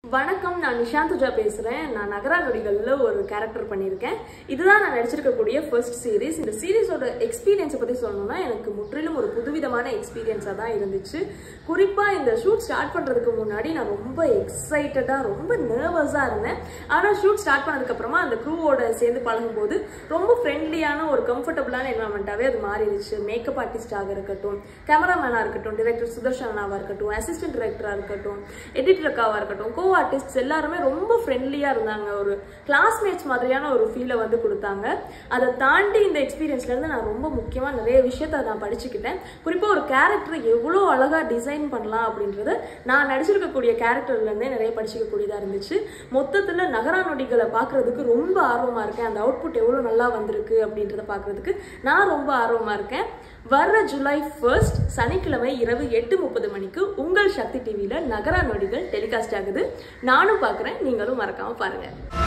வணக்கம் நான் நிஷாந்துஜா பேசுகிறேன் நான் நகரா நொடிகளில் ஒரு கேரக்டர் பண்ணியிருக்கேன் இதுதான் நான் நடிச்சிருக்கக்கூடிய ஃபர்ஸ்ட் சீரிஸ் இந்த சீரிஸோட எக்ஸ்பீரியன்ஸை பற்றி சொல்லணும்னா எனக்கு முற்றிலும் ஒரு புதுவிதமான எக்ஸ்பீரியன்ஸாக தான் இருந்துச்சு குறிப்பாக இந்த ஷூட் ஸ்டார்ட் பண்ணுறதுக்கு முன்னாடி நான் ரொம்ப எக்ஸைட்டடாக ரொம்ப நர்வஸாக இருந்தேன் ஆனால் ஷூட் ஸ்டார்ட் பண்ணதுக்கப்புறமா அந்த க்ரூவோட சேர்ந்து பழகும்போது ரொம்ப ஃப்ரெண்ட்லியான ஒரு கம்ஃபர்டபுளான என்வரன்மெண்ட்டாகவே அது மாறிடுச்சு மேக்கப் ஆர்டிஸ்டாக இருக்கட்டும் கேமராமேனாக இருக்கட்டும் டிரெக்டர் சுதர்ஷனாவாக இருக்கட்டும் அசிஸ்டன்ட் டிரெக்டராக இருக்கட்டும் எடிட்டர் அக்காவாக இருக்கட்டும் கோ ஆர்டிஸ்ட்ஸ் எல்லாருமே ரொம்ப ஃப்ரெண்ட்லியாக இருந்தாங்க ஒரு கிளாஸ்மேட்ஸ் மாதிரியான ஒரு ஃபீலை வந்து கொடுத்தாங்க அதை தாண்டி இந்த எக்ஸ்பீரியன்ஸ்லேருந்து நான் ரொம்ப முக்கியமாக நிறைய விஷயத்த நான் படிச்சுக்கிட்டேன் குறிப்பாக ஒரு கேரக்டர் எவ்வளோ அழகாக டிசைன் பண்ணலாம் அப்படின்றத நான் நடிச்சிருக்கக்கூடிய கேரக்டர்லேருந்தே நிறைய படிச்சுக்கக்கூடியதாக இருந்துச்சு மொத்தத்தில் நகரா நொடிகளை பார்க்குறதுக்கு ரொம்ப ஆர்வமாக இருக்கேன் அந்த அவுட்புட் எவ்வளோ நல்லா வந்திருக்கு அப்படின்றத பார்க்குறதுக்கு நான் ரொம்ப ஆர்வமாக இருக்கேன் வர்ற ஜூலை ஃபர்ஸ்ட் சனிக்கிழமை இரவு எட்டு முப்பது மணிக்கு உங்கள் சக்தி டிவியில் நகரா நொடிகள் டெலிகாஸ்ட் ஆகுது நானும் பார்க்குறேன் நீங்களும் மறக்காமல் பாருங்கள்